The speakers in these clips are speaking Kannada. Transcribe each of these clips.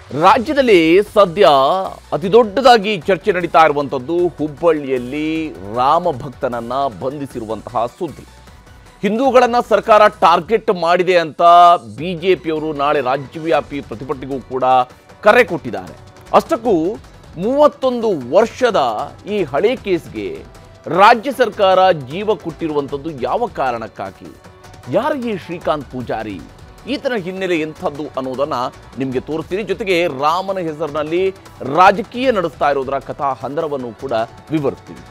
ರಾಜ್ಯದಲ್ಲಿ ಸದ್ಯ ಅತಿ ದೊಡ್ಡದಾಗಿ ಚರ್ಚೆ ನಡೀತಾ ಇರುವಂಥದ್ದು ಹುಬ್ಬಳ್ಳಿಯಲ್ಲಿ ರಾಮ ಭಕ್ತನನ್ನ ಬಂಧಿಸಿರುವಂತಹ ಸುದ್ದಿ ಹಿಂದೂಗಳನ್ನ ಸರ್ಕಾರ ಟಾರ್ಗೆಟ್ ಮಾಡಿದೆ ಅಂತ ಬಿಜೆಪಿಯವರು ನಾಳೆ ರಾಜ್ಯವ್ಯಾಪಿ ಪ್ರತಿಭಟನೆಗೂ ಕೂಡ ಕರೆ ಕೊಟ್ಟಿದ್ದಾರೆ ಅಷ್ಟಕ್ಕೂ ಮೂವತ್ತೊಂದು ವರ್ಷದ ಈ ಹಳೆ ಕೇಸ್ಗೆ ರಾಜ್ಯ ಸರ್ಕಾರ ಜೀವ ಕೊಟ್ಟಿರುವಂಥದ್ದು ಯಾವ ಕಾರಣಕ್ಕಾಗಿ ಯಾರಿಗೆ ಶ್ರೀಕಾಂತ್ ಪೂಜಾರಿ ಈತನ ಹಿನ್ನೆಲೆ ಎಂಥದ್ದು ಅನ್ನೋದನ್ನ ನಿಮಗೆ ತೋರಿಸ್ತೀನಿ ಜೊತೆಗೆ ರಾಮನ ಹೆಸರಿನಲ್ಲಿ ರಾಜಕೀಯ ನಡೆಸ್ತಾ ಇರೋದರ ಕಥಾ ಹಂದರವನ್ನು ಕೂಡ ವಿವರಿಸ್ತೀವಿ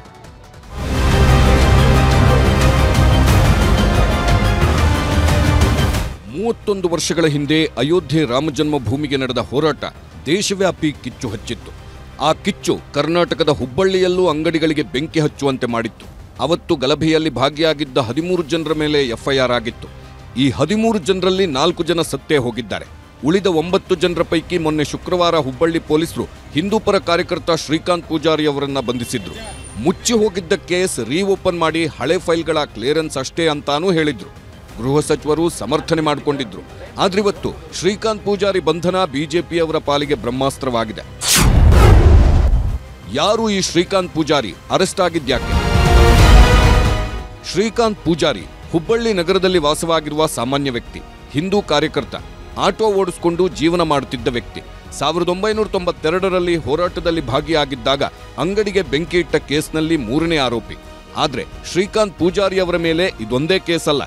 ಮೂವತ್ತೊಂದು ವರ್ಷಗಳ ಹಿಂದೆ ಅಯೋಧ್ಯೆ ರಾಮಜನ್ಮಭೂಮಿಗೆ ನಡೆದ ಹೋರಾಟ ದೇಶವ್ಯಾಪಿ ಕಿಚ್ಚು ಹಚ್ಚಿತ್ತು ಆ ಕಿಚ್ಚು ಕರ್ನಾಟಕದ ಹುಬ್ಬಳ್ಳಿಯಲ್ಲೂ ಅಂಗಡಿಗಳಿಗೆ ಬೆಂಕಿ ಹಚ್ಚುವಂತೆ ಮಾಡಿತ್ತು ಅವತ್ತು ಗಲಭೆಯಲ್ಲಿ ಭಾಗಿಯಾಗಿದ್ದ ಹದಿಮೂರು ಜನರ ಮೇಲೆ ಎಫ್ಐಆರ್ ಆಗಿತ್ತು ಈ ಹದಿಮೂರು ಜನರಲ್ಲಿ ನಾಲ್ಕು ಜನ ಸತ್ತೇ ಹೋಗಿದ್ದಾರೆ ಉಳಿದ ಒಂಬತ್ತು ಜನರ ಪೈಕಿ ಮೊನ್ನೆ ಶುಕ್ರವಾರ ಹುಬ್ಬಳ್ಳಿ ಪೊಲೀಸರು ಹಿಂದೂಪರ ಕಾರ್ಯಕರ್ತ ಶ್ರೀಕಾಂತ್ ಪೂಜಾರಿ ಅವರನ್ನ ಬಂಧಿಸಿದ್ರು ಮುಚ್ಚಿ ಹೋಗಿದ್ದ ಕೇಸ್ ರೀಓಪನ್ ಮಾಡಿ ಹಳೆ ಫೈಲ್ಗಳ ಕ್ಲಿಯರೆನ್ಸ್ ಅಷ್ಟೇ ಅಂತಾನೂ ಹೇಳಿದ್ರು ಗೃಹ ಸಚಿವರು ಸಮರ್ಥನೆ ಮಾಡಿಕೊಂಡಿದ್ರು ಆದ್ರಿವತ್ತು ಶ್ರೀಕಾಂತ್ ಪೂಜಾರಿ ಬಂಧನ ಬಿಜೆಪಿಯವರ ಪಾಲಿಗೆ ಬ್ರಹ್ಮಾಸ್ತ್ರವಾಗಿದೆ ಯಾರು ಈ ಶ್ರೀಕಾಂತ್ ಪೂಜಾರಿ ಅರೆಸ್ಟ್ ಆಗಿದ್ಯಾಕೆ ಶ್ರೀಕಾಂತ್ ಪೂಜಾರಿ ಹುಬ್ಬಳ್ಳಿ ನಗರದಲ್ಲಿ ವಾಸವಾಗಿರುವ ಸಾಮಾನ್ಯ ವ್ಯಕ್ತಿ ಹಿಂದೂ ಕಾರ್ಯಕರ್ತ ಆಟೋ ಓಡಿಸಿಕೊಂಡು ಜೀವನ ಮಾಡುತ್ತಿದ್ದ ವ್ಯಕ್ತಿ ಸಾವಿರದ ಒಂಬೈನೂರ ತೊಂಬತ್ತೆರಡರಲ್ಲಿ ಹೋರಾಟದಲ್ಲಿ ಭಾಗಿಯಾಗಿದ್ದಾಗ ಅಂಗಡಿಗೆ ಬೆಂಕಿ ಇಟ್ಟ ಕೇಸ್ನಲ್ಲಿ ಮೂರನೇ ಆರೋಪಿ ಆದ್ರೆ ಶ್ರೀಕಾಂತ್ ಪೂಜಾರಿ ಅವರ ಮೇಲೆ ಇದೊಂದೇ ಕೇಸಲ್ಲ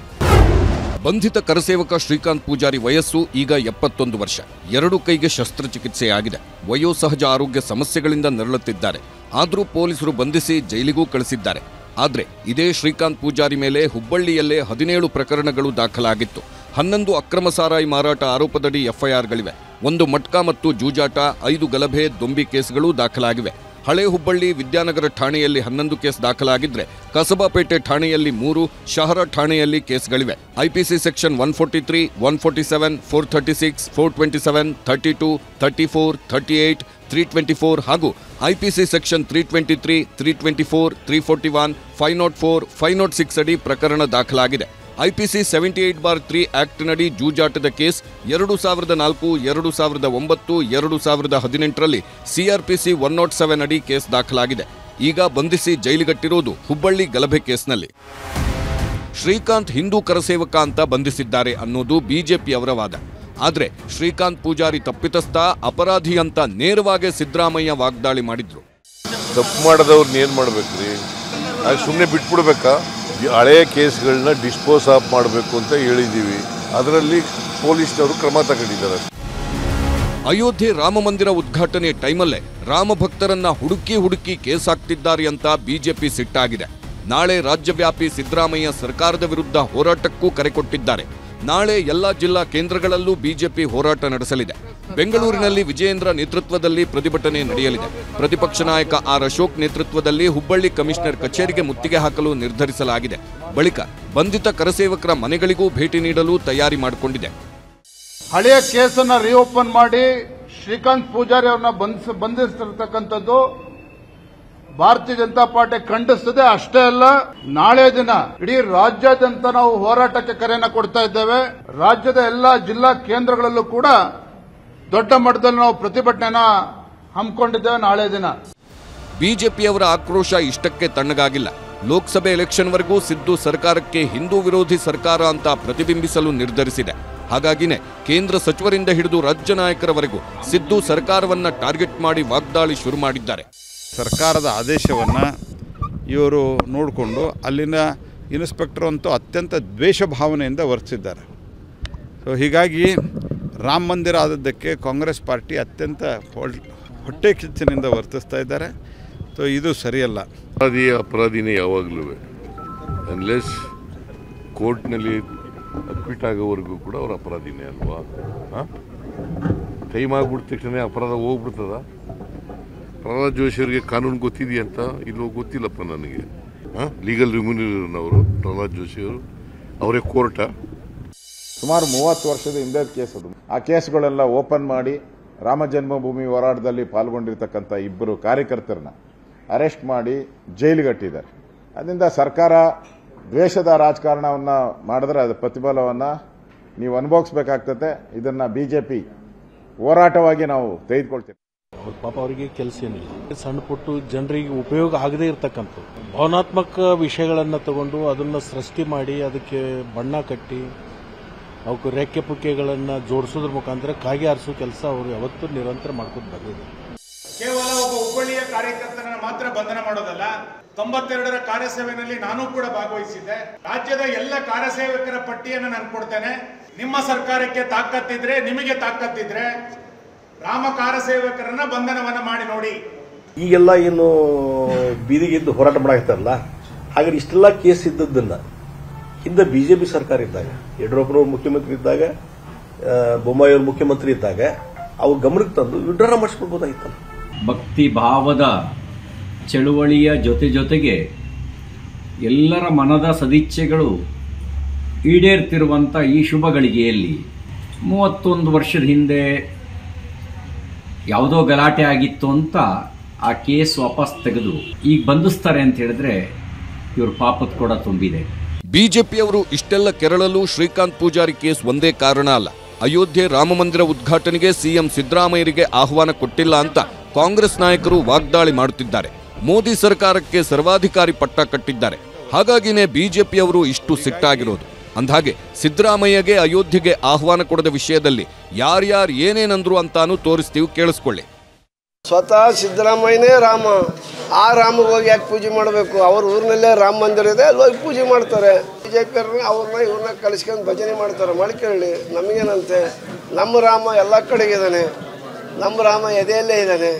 ಬಂಧಿತ ಕರಸೇವಕ ಶ್ರೀಕಾಂತ್ ಪೂಜಾರಿ ವಯಸ್ಸು ಈಗ ಎಪ್ಪತ್ತೊಂದು ವರ್ಷ ಎರಡು ಕೈಗೆ ಶಸ್ತ್ರಚಿಕಿತ್ಸೆಯಾಗಿದೆ ವಯೋಸಹಜ ಆರೋಗ್ಯ ಸಮಸ್ಯೆಗಳಿಂದ ನರಳುತ್ತಿದ್ದಾರೆ ಆದರೂ ಪೊಲೀಸರು ಬಂಧಿಸಿ ಜೈಲಿಗೂ ಕಳಿಸಿದ್ದಾರೆ ಆದ್ರೆ ಇದೇ ಶ್ರೀಕಾಂತ್ ಪೂಜಾರಿ ಮೇಲೆ ಹುಬ್ಬಳ್ಳಿಯಲ್ಲೇ ಹದಿನೇಳು ಪ್ರಕರಣಗಳು ದಾಖಲಾಗಿತ್ತು ಹನ್ನೊಂದು ಅಕ್ರಮ ಸಾರಾಯಿ ಮಾರಾಟ ಆರೋಪದಡಿ ಎಫ್ಐಆರ್ಗಳಿವೆ ಒಂದು ಮಟ್ಕಾ ಮತ್ತು ಜೂಜಾಟ ಐದು ಗಲಭೆ ದೊಂಬಿ ಕೇಸ್ಗಳು ದಾಖಲಾಗಿವೆ ಹಳೆ ಹುಬ್ಬಳ್ಳಿ ವಿದ್ಯಾನಗರ ಠಾಣೆಯಲ್ಲಿ ಹನ್ನೊಂದು ಕೇಸ್ ದಾಖಲಾಗಿದ್ರೆ ಕಸಬಾಪೇಟೆ ಠಾಣೆಯಲ್ಲಿ ಮೂರು ಶಹರ ಠಾಣೆಯಲ್ಲಿ ಕೇಸ್ಗಳಿವೆ IPC section one forty three one forty seven four thirty six four twenty seven thirty two thirty four thirty eight three twenty four ಹಾಗೂ IPC section three twenty three three twenty four three forty one five nought four five nought six ಅಡಿ ಪ್ರಕರಣ ದಾಖಲಾಗಿದೆ IPC seventy eight bar three ಆಕ್ಟ್ನಡಿ ಜೂಜಾಟದ ಕೇಸ್ ಎರಡು ಸಾವಿರದ ನಾಲ್ಕು ಎರಡು ಸಾವಿರದ ಒಂಬತ್ತು ಎರಡು ಸಾವಿರದ ಹದಿನೆಂಟರಲ್ಲಿ ಸಿಆರ್ಪಿಸಿ ಒನ್ ನಾಟ್ ಸೆವೆನ್ ಅಡಿ ಕೇಸ್ ದಾಖಲಾಗಿದೆ ಈಗ ಬಂಧಿಸಿ ಜೈಲಿಗಟ್ಟಿರೋದು ಹುಬ್ಬಳ್ಳಿ ಗಲಭೆ ಕೇಸ್ನಲ್ಲಿ ಶ್ರೀಕಾಂತ್ ಹಿಂದೂ ಕರಸೇವಕ ಅಂತ ಬಂಧಿಸಿದ್ದಾರೆ ಅನ್ನೋದು ಬಿಜೆಪಿಯವರ ವಾದ ಆದ್ರೆ ಶ್ರೀಕಾಂತ್ ಪೂಜಾರಿ ತಪ್ಪಿತಸ್ಥ ಅಪರಾಧಿ ಅಂತ ನೇರವಾಗಿ ಸಿದ್ದರಾಮಯ್ಯ ವಾಗ್ದಾಳಿ ಮಾಡಿದ್ರು ತಪ್ಪು ಮಾಡದವ್ರನ್ನ ಏನು ಮಾಡ್ಬೇಕ್ರಿ ಆಗ ಸುಮ್ಮನೆ ಬಿಟ್ಬಿಡ್ಬೇಕಾ ಈ ಹಳೆಯ ಕೇಸ್ಗಳನ್ನ ಡಿಸ್ಪೋಸ್ ಆಫ್ ಮಾಡಬೇಕು ಅಂತ ಹೇಳಿದ್ದೀವಿ ಅದರಲ್ಲಿ ಪೊಲೀಸ್ನವರು ಕ್ರಮ ತಗೊಂಡಿದ್ದಾರೆ ಅಯೋಧ್ಯೆ ರಾಮ ಮಂದಿರ ಉದ್ಘಾಟನೆ ಟೈಮಲ್ಲೇ ರಾಮ ಭಕ್ತರನ್ನ ಹುಡುಕಿ ಹುಡುಕಿ ಕೇಸ್ ಹಾಕ್ತಿದ್ದಾರೆ ಅಂತ ಬಿಜೆಪಿ ಸಿಟ್ಟಾಗಿದೆ ನಾಳೆ ರಾಜ್ಯವ್ಯಾಪಿ ಸಿದ್ದರಾಮಯ್ಯ ಸರ್ಕಾರದ ವಿರುದ್ಧ ಹೋರಾಟಕ್ಕೂ ಕರೆ ಕೊಟ್ಟಿದ್ದಾರೆ ನಾಳೆ ಎಲ್ಲಾ ಜಿಲ್ಲಾ ಕೇಂದ್ರಗಳಲ್ಲೂ ಬಿಜೆಪಿ ಹೋರಾಟ ನಡೆಸಲಿದೆ ಬೆಂಗಳೂರಿನಲ್ಲಿ ವಿಜಯೇಂದ್ರ ನೇತೃತ್ವದಲ್ಲಿ ಪ್ರತಿಭಟನೆ ನಡೆಯಲಿದೆ ಪ್ರತಿಪಕ್ಷ ನಾಯಕ ಆರ್ ಅಶೋಕ್ ನೇತೃತ್ವದಲ್ಲಿ ಹುಬ್ಬಳ್ಳಿ ಕಮಿಷನರ್ ಕಚೇರಿಗೆ ಮುತ್ತಿಗೆ ಹಾಕಲು ನಿರ್ಧರಿಸಲಾಗಿದೆ ಬಳಿಕ ಬಂಧಿತ ಕರಸೇವಕರ ಮನೆಗಳಿಗೂ ಭೇಟಿ ನೀಡಲು ತಯಾರಿ ಮಾಡಿಕೊಂಡಿದೆ ಹಳೆಯ ಕೇಸನ್ನ ರಿಓಪನ್ ಮಾಡಿ ಶ್ರೀಕಾಂತ್ ಪೂಜಾರಿ ಅವ್ರನ್ನ ಬಂಧಿಸ ಬಂಧಿಸಿರ್ತಕ್ಕಂಥದ್ದು ಭಾರತೀಯ ಜನತಾ ಪಾರ್ಟಿ ಖಂಡಿಸ್ತದೆ ಅಷ್ಟೇ ಅಲ್ಲ ನಾಳೆ ದಿನ ಇಡೀ ರಾಜ್ಯಾದ್ಯಂತ ನಾವು ಹೋರಾಟಕ್ಕೆ ಕರೆಯನ್ನ ಕೊಡ್ತಾ ಇದ್ದೇವೆ ರಾಜ್ಯದ ಎಲ್ಲಾ ಜಿಲ್ಲಾ ಕೇಂದ್ರಗಳಲ್ಲೂ ಕೂಡ ದೊಡ್ಡ ಮಟ್ಟದಲ್ಲಿ ನಾವು ಪ್ರತಿಭಟನೆನ ಹಮ್ಮಿಕೊಂಡಿದ್ದೇವೆ ನಾಳೆ ದಿನ ಬಿಜೆಪಿಯವರ ಆಕ್ರೋಶ ಇಷ್ಟಕ್ಕೆ ತಣ್ಣಗಾಗಿಲ್ಲ ಲೋಕಸಭೆ ಎಲೆಕ್ಷನ್ವರೆಗೂ ಸಿದ್ದು ಸರ್ಕಾರಕ್ಕೆ ಹಿಂದೂ ವಿರೋಧಿ ಸರ್ಕಾರ ಅಂತ ಪ್ರತಿಬಿಂಬಿಸಲು ನಿರ್ಧರಿಸಿದೆ ಹಾಗಾಗಿನೇ ಕೇಂದ್ರ ಸಚಿವರಿಂದ ಹಿಡಿದು ರಾಜ್ಯ ನಾಯಕರವರೆಗೂ ಸಿದ್ದು ಸರ್ಕಾರವನ್ನ ಟಾರ್ಗೆಟ್ ಮಾಡಿ ವಾಗ್ದಾಳಿ ಶುರು ಮಾಡಿದ್ದಾರೆ ಸರ್ಕಾರದ ಆದೇಶವನ್ನು ಇವರು ನೋಡಿಕೊಂಡು ಅಲ್ಲಿನ ಇನ್ಸ್ಪೆಕ್ಟರ್ ಅಂತೂ ಅತ್ಯಂತ ದ್ವೇಷ ಭಾವನೆಯಿಂದ ವರ್ತಿಸಿದ್ದಾರೆ ಸೊ ಹೀಗಾಗಿ ರಾಮ ಮಂದಿರ ಆದದ್ದಕ್ಕೆ ಕಾಂಗ್ರೆಸ್ ಪಾರ್ಟಿ ಅತ್ಯಂತ ಹೊಳ್- ಹೊಟ್ಟೆ ಕಿಚ್ಚಿನಿಂದ ವರ್ತಿಸ್ತಾ ಇದ್ದಾರೆ ಸೊ ಇದು ಸರಿಯಲ್ಲ ಅಪರಾಧಿ ಅಪರಾಧಿನೇ ಯಾವಾಗಲೂ ಅನ್ಲೆಸ್ ಕೋರ್ಟ್ನಲ್ಲಿ ಅಕ್ವಿಟ್ ಆಗೋವರೆಗೂ ಕೂಡ ಅವ್ರ ಅಪರಾಧಿನೇ ಅಲ್ವಾ ಹಾಂ ಟೈಮ್ ಆಗ್ಬಿಟ್ಟ ತಕ್ಷಣ ಅಪರಾಧ ಹೋಗ್ಬಿಡ್ತದ ಪ್ರಹ್ಲಾದ್ ಜೋಶಿ ಅವರಿಗೆ ಕಾನೂನು ಗೊತ್ತಿದೆಯಂತ ಇಲ್ಲೋ ಗೊತ್ತಿಲ್ಲಪ್ಪ ನನಗೆ ಹಾಂ ಲೀಗಲ್ ರಿಮ್ಯೂನರ್ ಪ್ರಹ್ಲಾದ್ ಜೋಶಿ ಅವರು ಅವರೇ ಕೋರ್ಟಾ ಸುಮಾರು ಮೂವತ್ತು ವರ್ಷದ ಹಿಂದೆ ಕೇಸ್ ಅದು ಆ ಕೇಸ್ಗಳೆಲ್ಲ ಓಪನ್ ಮಾಡಿ ರಾಮ ಜನ್ಮಭೂಮಿ ಹೋರಾಟದಲ್ಲಿ ಪಾಲ್ಗೊಂಡಿರ್ತಕ್ಕಂಥ ಇಬ್ಬರು ಕಾರ್ಯಕರ್ತರನ್ನ ಅರೆಸ್ಟ್ ಮಾಡಿ ಜೈಲಿಗಟ್ಟಿದ್ದಾರೆ ಅದರಿಂದ ಸರ್ಕಾರ ದ್ವೇಷದ ರಾಜಕಾರಣವನ್ನು ಮಾಡಿದ್ರೆ ಅದು ಪ್ರತಿಫಲವನ್ನು ನೀವು ಅನುಭವಿಸ್ಬೇಕಾಗ್ತದೆ ಇದನ್ನು ಬಿ ಜೆ ಪಿ ಹೋರಾಟವಾಗಿ ನಾವು ತೆಗೆದುಕೊಳ್ತೀವಿ ಅವ್ರ ಪಾಪ ಅವರಿಗೆ ಕೆಲಸ ಏನಿಲ್ಲ ಸಣ್ಣ ಪುಟ್ಟು ಜನರಿಗೆ ಉಪಯೋಗ ಆಗದೇ ಇರತಕ್ಕಂಥದ್ದು ಭಾವನಾತ್ಮಕ ವಿಷಯಗಳನ್ನು ತಗೊಂಡು ಅದನ್ನು ಸೃಷ್ಟಿ ಮಾಡಿ ಅದಕ್ಕೆ ಬಣ್ಣ ಕಟ್ಟಿ ಅವಕ್ಕೆ ರೆಕ್ಕೆ ಪುಕ್ಕೆಗಳನ್ನು ಜೋಡಿಸೋದ್ರ ಮುಖಾಂತರ ಕಾಗೆ ಆರಿಸೋ ಕೆಲಸ ಅವರು ಯಾವತ್ತೂ ನಿರಂತರ ಮಾಡ್ಕೊಂಡು ಬಂದಿದೆ ಕೇವಲ ಒಬ್ಬ ಹುಬ್ಬಳ್ಳಿಯ ಕಾರ್ಯಕರ್ತರನ್ನ ಮಾತ್ರ ಬಂಧನ ಮಾಡೋದಲ್ಲ ತೊಂಬತ್ತೆರಡರ ಕಾರ್ಯಸೇವೆಯಲ್ಲಿ ನಾನು ಕೂಡ ಭಾಗವಹಿಸಿದ್ದೆ ರಾಜ್ಯದ ಎಲ್ಲ ಕಾರ್ಯಸೇವಕರ ಪಟ್ಟಿಯನ್ನು ನಾನು ಕೊಡ್ತೇನೆ ನಿಮ್ಮ ಸರ್ಕಾರಕ್ಕೆ ತಾಕತ್ತಿದ್ರೆ ನಿಮಗೆ ತಾಕತ್ತಿದ್ರೆ ರಾಮ ಕಾರ್ಯಸೇವಕರನ್ನ ಬಂಧನವನ್ನ ಮಾಡಿ ನೋಡಿ ಈಗೆಲ್ಲ ಏನು ಬೀದಿಗೆ ಎದ್ದು ಹೋರಾಟ ಮಾಡಾಕತ್ತಾರಲ್ಲ ಹಾಗಾದ್ರೆ ಇಷ್ಟೆಲ್ಲ ಕೇಸ್ ಇದ್ದದ್ದನ್ನ ಹಿಂದೆ ಬಿಜೆಪಿ ಸರ್ಕಾರ ಇದ್ದಾಗ ಯಡಿಯೂರಪ್ಪನವ್ರು ಮುಖ್ಯಮಂತ್ರಿ ಇದ್ದಾಗ ಆ, ಬೊಮ್ಮಾಯಿಯವ್ರು ಮುಖ್ಯಮಂತ್ರಿ ಇದ್ದಾಗ ಅವ್ರು ಗಮನಕ್ಕೆ ತಂದು ವಿಡ್ರಾನ ಮಾಡಿಸ್ಕೊಳ್ಬೋದಾಗಿತ್ತಲ್ಲ ಭಕ್ತಿ ಭಾವದ ಚಳುವಳಿಯ ಜೊತೆ ಜೊತೆಗೆ ಎಲ್ಲರ ಮನದ ಸದಿಚ್ಛೆಗಳು ಈಡೇರ್ತಿರುವಂಥ ಈ ಶುಭ ಗಳಿಗೆಯಲ್ಲಿ ಮೂವತ್ತೊಂದು ವರ್ಷದ ಹಿಂದೆ ಯಾವುದೋ ಗಲಾಟೆ ಆಗಿತ್ತು ಅಂತ ಆ ಕೇಸ್ ವಾಪಸ್ ತೆಗೆದು ಈಗ ಬಂಧಿಸ್ತಾರೆ ಅಂತ ಹೇಳಿದ್ರೆ ಇವ್ರ ಪಾಪದ ಕೂಡ ತುಂಬಿದೆ ಬಿಜೆಪಿಯವರು ಇಷ್ಟೆಲ್ಲ ಕೆರಳಲು ಶ್ರೀಕಾಂತ್ ಪೂಜಾರಿ ಕೇಸ್ ಒಂದೇ ಕಾರಣ ಅಲ್ಲ ಅಯೋಧ್ಯೆ ರಾಮಮಂದಿರ ಉದ್ಘಾಟನೆಗೆ ಸಿಎಂ ಸಿದ್ದರಾಮಯ್ಯರಿಗೆ ಆಹ್ವಾನ ಕೊಟ್ಟಿಲ್ಲ ಅಂತ ಕಾಂಗ್ರೆಸ್ ನಾಯಕರು ವಾಗ್ದಾಳಿ ಮಾಡುತ್ತಿದ್ದಾರೆ ಮೋದಿ ಸರ್ಕಾರಕ್ಕೆ ಸರ್ವಾಧಿಕಾರಿ ಪಟ್ಟ ಕಟ್ಟಿದ್ದಾರೆ ಹಾಗಾಗಿನೇ ಬಿಜೆಪಿಯವರು ಇಷ್ಟು ಸಿಟ್ಟಾಗಿರೋದು ಅಂದ್ಹಾಗೆ ಸಿದ್ದರಾಮಯ್ಯಗೆ ಅಯೋಧ್ಯೆಗೆ ಆಹ್ವಾನ ಕೊಡದ ವಿಷಯದಲ್ಲಿ ಯಾರ್ಯಾರು ಏನೇನಂದ್ರು ಅಂತಾನು ತೋರಿಸ್ತೀವಿ ಕೇಳಿಸ್ಕೊಳ್ಳಿ ಸ್ವತಃ ಸಿದ್ದರಾಮಯ್ಯನೇ ರಾಮ ಆ ರಾಮಗೆ ಹೋಗಿ ಯಾಕೆ ಪೂಜೆ ಮಾಡಬೇಕು ಅವ್ರ ಊರಿನಲ್ಲೇ ರಾಮ ಮಂದಿರ ಇದೆ ಅಲ್ಲಿ ಹೋಗಿ ಪೂಜೆ ಮಾಡ್ತಾರೆ ಬಿಜೆಪಿ ಅವ್ರನ್ನ ಇವ್ರನ್ನ ಕಲಿಸ್ಕೊಂಡು ಭಜನೆ ಮಾಡ್ತಾರೆ ಮಾಡ್ಕೊಳ್ಳಿ ನಮಗೇನಂತೆ ನಮ್ಮ ರಾಮ ಎಲ್ಲ ಕಡೆಗಿದ್ದಾನೆ ನಮ್ಮ ರಾಮ ಎದೆಯಲ್ಲೇ ಇದ್ದಾನೆ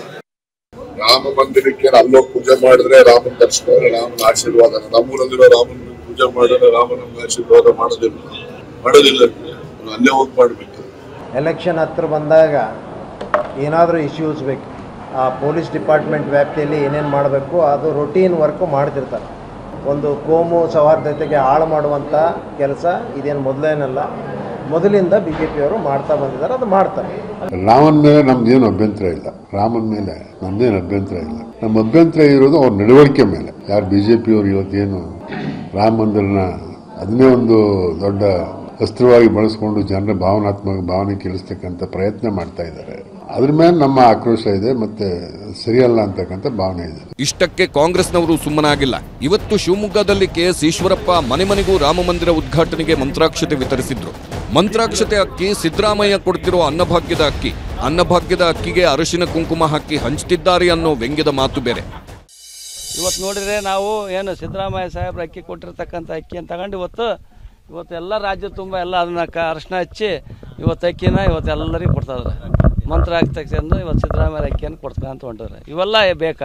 ರಾಮ ಮಂದಿರಕ್ಕೆ ಅಲ್ಲೋಗಿ ಪೂಜೆ ಮಾಡಿದ್ರೆ ರಾಮನ ದರ್ಶನ ರಾಮನ ಆಶೀರ್ವಾದ ನಮ್ಮೂರಲ್ಲಿರೋ ರಾಮನ ಪೂಜೆ ಮಾಡಿದ್ರೆ ರಾಮ ನಮ್ಗೆ ಆಶೀರ್ವಾದ ಮಾಡೋದಿಲ್ಲ ಮಾಡೋದಿಲ್ಲ ಅವ್ನು ಅಲ್ಲೇ ಹೋಗಿ ಮಾಡ್ಬೇಕು ಎಲೆಕ್ಷನ್ ಹತ್ರ ಬಂದಾಗ ಏನಾದರೂ ಇಶ್ಯೂಸ್ ಬೇಕು ಆ ಪೊಲೀಸ್ ಡಿಪಾರ್ಟ್ಮೆಂಟ್ ವ್ಯಾಪ್ತಿಯಲ್ಲಿ ಏನೇನು ಮಾಡಬೇಕು ಅದು ರೊಟೀನ್ ವರ್ಕು ಮಾಡ್ತಿರ್ತಾರೆ ಒಂದು ಕೋಮು ಸೌಹಾರ್ದತೆಗೆ ಹಾಳು ಮಾಡುವಂಥ ಕೆಲಸ ಇದೇನು ಮೊದಲೇನಲ್ಲ ಮೊದಲಿಂದ ಬಿ ಜೆ ಪಿಯವರು ಮಾಡ್ತಾ ಬಂದಿದ್ದಾರೆ ಅದು ಮಾಡ್ತಾರೆ ರಾಮನ ಮೇಲೆ ನಮ್ದೇನು ಅಭ್ಯಂತರ ಇಲ್ಲ ರಾಮನ ಮೇಲೆ ನಮ್ದೇನು ಅಭ್ಯಂತರ ಇಲ್ಲ ನಮ್ಮ ಅಭ್ಯಂತರ ಇರೋದು ಅವ್ರ ನಡವಳಿಕೆ ಮೇಲೆ ಯಾರು ಬಿಜೆಪಿಯವರು ಇವತ್ತೇನು ರಾಮ ಮಂದಿರನ ಅದನ್ನೇ ಒಂದು ದೊಡ್ಡ ಅಸ್ತ್ರವಾಗಿ ಬಳಸ್ಕೊಂಡು ಜನರ ಭಾವನಾತ್ಮಕ ಭಾವನೆ ಕೇಳಿಸ್ತಕ್ಕಂಥ ಪ್ರಯತ್ನ ಮಾಡ್ತಾ ಇದ್ದಾರೆ ಅದ್ರ ಮೇಲೆ ನಮ್ಮ ಆಕ್ರೋಶ ಇದೆ ಮತ್ತೆ ಸರಿಯಲ್ಲ ಅಂತಕ್ಕಂಥ ಭಾವನೆ ಇದೆ ಇಷ್ಟಕ್ಕೆ ಕಾಂಗ್ರೆಸ್ನವರು ಸುಮ್ಮನಾಗಿಲ್ಲ ಇವತ್ತು ಶಿವಮೊಗ್ಗದಲ್ಲಿ ಕೆಎಸ್ ಈಶ್ವರಪ್ಪ ಮನೆ ಮನೆಗೂ ರಾಮ ಮಂದಿರ ಉದ್ಘಾಟನೆಗೆ ಮಂತ್ರಾಕ್ಷತೆ ವಿತರಿಸಿದ್ರು ಮಂತ್ರಾಕ್ಷತೆ ಅಕ್ಕಿ ಸಿದ್ದರಾಮಯ್ಯ ಕೊಡ್ತಿರೋ ಅನ್ನಭಾಗ್ಯದ ಅಕ್ಕಿ ಅನ್ನಭಾಗ್ಯದ ಅಕ್ಕಿಗೆ ಅರಿಶಿನ ಕುಂಕುಮ ಹಾಕಿ ಹಂಚ್ತಿದ್ದಾರೆ ಅನ್ನೋ ವ್ಯಂಗ್ಯದ ಮಾತು ಬೇರೆ ಇವತ್ತು ನೋಡಿದ್ರೆ ನಾವು ಏನು ಸಿದ್ದರಾಮಯ್ಯ ಸಾಹೇಬ್ರ ಅಕ್ಕಿ ಕೊಟ್ಟಿರ್ತಕ್ಕಂಥ ಅಕ್ಕಿಯನ್ನು ತಗೊಂಡು ಇವತ್ತು ಇವತ್ತು ಎಲ್ಲ ರಾಜ್ಯ ತುಂಬ ಎಲ್ಲ ಅದನ್ನ ಕ ಅರಿಶಿನ ಹಚ್ಚಿ ಇವತ್ತು ಅಕ್ಕಿನ ಇವತ್ತು ಎಲ್ಲರಿಗೂ ಕೊಡ್ತಾ ಇದ್ದಾರೆ ಮಂತ್ರ ಆಗ್ತಕ್ಕಂಥ ಇವತ್ತು ಸಿದ್ದರಾಮಯ್ಯ ಅಕ್ಕಿಯನ್ನು ಕೊಡ್ತಕ್ಕಂತ ಹೊಂಟಿದ್ದಾರೆ ಇವೆಲ್ಲ ಬೇಕಾ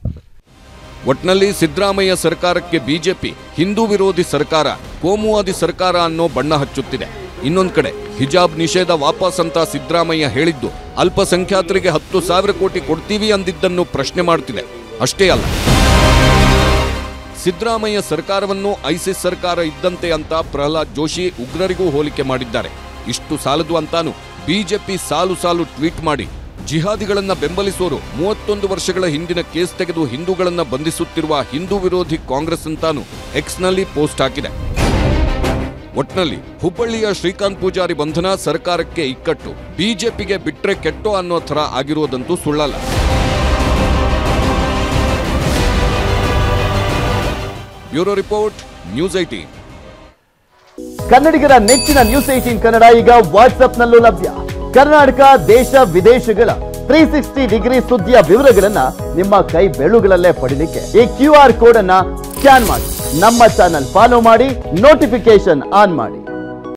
ಒಟ್ನಲ್ಲಿ ಸಿದ್ದರಾಮಯ್ಯ ಸರ್ಕಾರಕ್ಕೆ ಬಿಜೆಪಿ ಹಿಂದೂ ವಿರೋಧಿ ಸರ್ಕಾರ ಕೋಮುವಾದಿ ಸರ್ಕಾರ ಅನ್ನೋ ಬಣ್ಣ ಹಚ್ಚುತ್ತಿದೆ ಇನ್ನೊಂದ್ ಕಡೆ ಹಿಜಾಬ್ ನಿಷೇಧ ವಾಪಸ್ ಅಂತ ಸಿದ್ದರಾಮಯ್ಯ ಹೇಳಿದ್ದು ಅಲ್ಪಸಂಖ್ಯಾತರಿಗೆ ಹತ್ತು ಸಾವಿರ ಕೋಟಿ ಕೊಡ್ತೀವಿ ಅಂದಿದ್ದನ್ನು ಪ್ರಶ್ನೆ ಮಾಡ್ತಿದೆ ಅಷ್ಟೇ ಅಲ್ಲ ಸಿದ್ದರಾಮಯ್ಯ ಸರ್ಕಾರವನ್ನು ಐಸಿಸ್ ಸರ್ಕಾರ ಇದ್ದಂತೆ ಅಂತ ಪ್ರಹ್ಲಾದ್ ಜೋಶಿ ಉಗ್ರರಿಗೂ ಹೋಲಿಕೆ ಮಾಡಿದ್ದಾರೆ ಇಷ್ಟು ಸಾಲದು ಅಂತಾನು ಬಿಜೆಪಿ ಸಾಲು ಸಾಲು ಟ್ವೀಟ್ ಮಾಡಿ ಜಿಹಾದಿಗಳನ್ನ ಬೆಂಬಲಿಸೋರು ಮೂವತ್ತೊಂದು ವರ್ಷಗಳ ಹಿಂದಿನ ಕೇಸ್ ತೆಗೆದು ಹಿಂದೂಗಳನ್ನ ಬಂಧಿಸುತ್ತಿರುವ ಹಿಂದೂ ವಿರೋಧಿ ಕಾಂಗ್ರೆಸ್ ಅಂತಾನು ಎಕ್ಸ್ನಲ್ಲಿ ಪೋಸ್ಟ್ ಹಾಕಿದೆ ಒಟ್ನಲ್ಲಿ ಹುಬ್ಬಳ್ಳಿಯ ಶ್ರೀಕಾಂತ್ ಪೂಜಾರಿ ಬಂಧನ ಸರ್ಕಾರಕ್ಕೆ ಇಕ್ಕಟ್ಟು ಬಿಜೆಪಿಗೆ ಬಿಟ್ರೆ ಕೆಟ್ಟೋ ಅನ್ನೋ ಥರ ಆಗಿರೋದಂತೂ ಸುಳ್ಳಲ್ಲ ಬ್ಯೂರೋ ರಿಪೋರ್ಟ್ ನ್ಯೂಸ್ ಐಟೀನ್ ಕನ್ನಡಿಗರ ನೆಚ್ಚಿನ ನ್ಯೂಸ್ ಏಟೀನ್ ಕನ್ನಡ ಈಗ ವಾಟ್ಸ್ಆಪ್ನಲ್ಲೂ ಲಭ್ಯ ಕರ್ನಾಟಕ ದೇಶ ವಿದೇಶಗಳ ತ್ರೀ ಸಿಕ್ಸ್ಟಿ ಡಿಗ್ರಿ ಸುದ್ದಿಯ ವಿವರಗಳನ್ನ ನಿಮ್ಮ ಕೈ ಬೆಳುಗಳಲ್ಲೇ ಪಡಿಲಿಕ್ಕೆ ಈ ಕ್ಯೂ ಆರ್ ಕೋಡ್ ಅನ್ನ ಸ್ಕ್ಯಾನ್ ಮಾಡಿ ನಮ್ಮ ಚಾನಲ್ ಫಾಲೋ ಮಾಡಿ ನೋಟಿಫಿಕೇಶನ್ ಆನ್ ಮಾಡಿ